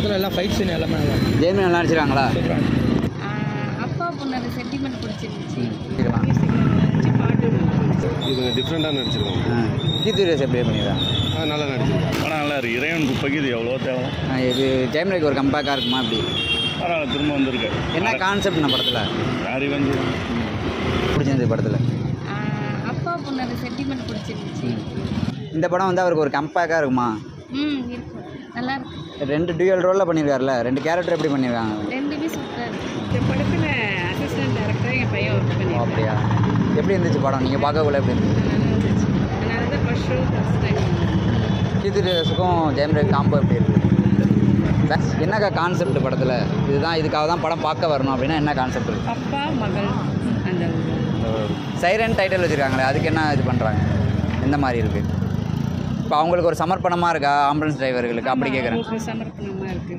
இதில் எல்லாம் fight scene எல்லாமே நல்லா இருக்கு. ஜெயமி நல்லா நடிச்சிருக்காங்களா சூப்பரா இருக்கு. அப்பா பொண்ணோட சென்டிமெண்ட் பிடிச்சிருந்துச்சு கேட்கலாம் இது கொஞ்சம் டிஃப்ரெண்ட்டாக நடிச்சிருக்காங்க ஆ கீர்த்தி ரேஸ் எப்படி பண்ணிடுறாங்க ஆ நல்லா நடிச்சிருக்காங்க படம் நல்லா இருக்கு இறைவன் குப்பைக்கு இது எவ்வளோ தேவை ஆ, இது ஜெயமணிக்கு ஒரு கம்பேக்காக இருக்குமா அப்படி பரவாயில்ல திரும்ப வந்திருக்கு என்ன கான்செப்ட் இந்த படத்தில் யாரி வந்து பிடிச்சிருந்தது படத்தில் அப்பா பொண்ணோட சென்டிமெண்ட் பிடிச்சிருந்துச்சு இந்த படம் வந்து அவருக்கு ஒரு கம்பேக்காக இருக்குமா ம் இருக்கும் நல்லா இருக்கு ரெண்டு டியூயல் ரோலில் பண்ணியிருக்காருல ரெண்டு கேரக்டர் எப்படி பண்ணியிருக்காங்க ரெண்டுமே சூப்பராக இருக்கு இந்த படத்தில் அசிஸ்டன்ட் டேரக்டர் என் பையன் ஒர்க் ஓ, பண்ணியிருக்கான் அப்படியா எப்படி இருந்துச்சு படம் நீங்கள் பார்க்கக்குள்ள எப்படி இருந்துச்சு நல்லா இருந்துச்சு அதனால தான் first show first time Keerthy ரேஸுக்கும் ஜெயம் ரவி காம்போ எப்படி இருக்குது என்னக்கா கான்செப்ட் படத்தில் இதுதான் இதுக்காக தான் படம் பார்க்க வரணும் அப்படின்னா என்ன கான்செப்ட் இருக்குது அப்பா மகள் அந்த சைரன் டைட்டில் வச்சுருக்காங்களே அதுக்கு என்ன இது பண்ணுறாங்க எந்த மாதிரி இருக்குது இப்போ அவங்களுக்கு ஒரு சமர்ப்பணமாக இருக்கா ஆம்புலன்ஸ் டிரைவர்களுக்கு அப்படி கேட்குறேன் அவங்களுக்கு சமர்ப்பணமாக இருக்குது